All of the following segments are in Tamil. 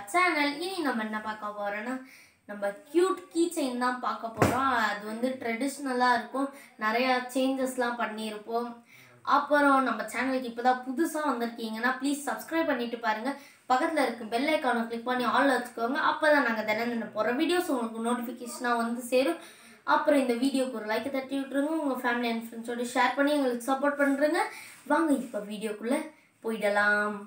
சேனல் இனி நம்ம என்ன பார்க்க போறோம்னா நம்ம கியூட் கீ செயின் தான் பார்க்க போகிறோம் அது வந்து ட்ரெடிஷ்னலாக இருக்கும் நிறையா சேஞ்சஸ்லாம் பண்ணியிருப்போம் அப்புறம் நம்ம சேனலுக்கு இப்போ தான் புதுசாக வந்திருக்கீங்கன்னா ப்ளீஸ் சப்ஸ்கிரைப் பண்ணிட்டு பாருங்கள் பக்கத்தில் இருக்க பெல் ஐக்கானை கிளிக் பண்ணி ஆல் வச்சுக்கோங்க அப்போ தான் நாங்கள் தினம் தினம் போகிற வீடியோஸ் உங்களுக்கு நோட்டிஃபிகேஷனாக வந்து சேரும் அப்புறம் இந்த வீடியோக்கு ஒரு லைக்கை தட்டி விட்ருங்க உங்கள் ஃபேமிலி அண்ட் ஃப்ரெண்ட்ஸோட ஷேர் பண்ணி எங்களுக்கு சப்போர்ட் பண்ணுறங்க வாங்க இப்போ வீடியோக்குள்ளே போயிடலாம்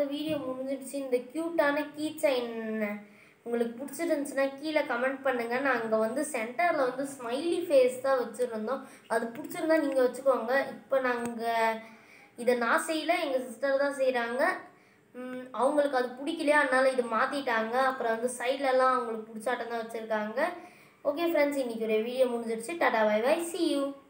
வீடியோ முடிஞ்சிடுச்சு இந்த க்யூட்டான கீ செயின் உங்களுக்கு பிடிச்சிருந்துச்சுன்னா கீழே கமெண்ட் பண்ணுங்கள் நாங்கள் வந்து சென்டரில் வந்து ஸ்மைலி ஃபேஸ் தான் வச்சுருந்தோம் அது பிடிச்சிருந்தா நீங்கள் வச்சுக்கோங்க இப்போ நாங்கள் இதை நான் செய்யல எங்கள் சிஸ்டர் தான் செய்கிறாங்க அவங்களுக்கு அது பிடிக்கலையா அதனால இது மாற்றிட்டாங்க அப்புறம் வந்து சைட்லலாம் அவங்களுக்கு பிடிச்சாட்டம் தான் வச்சுருக்காங்க ஓகே ஃப்ரெண்ட்ஸ் இன்றைக்கி ஒரு வீடியோ முடிஞ்சிடுச்சு tata bye bye see you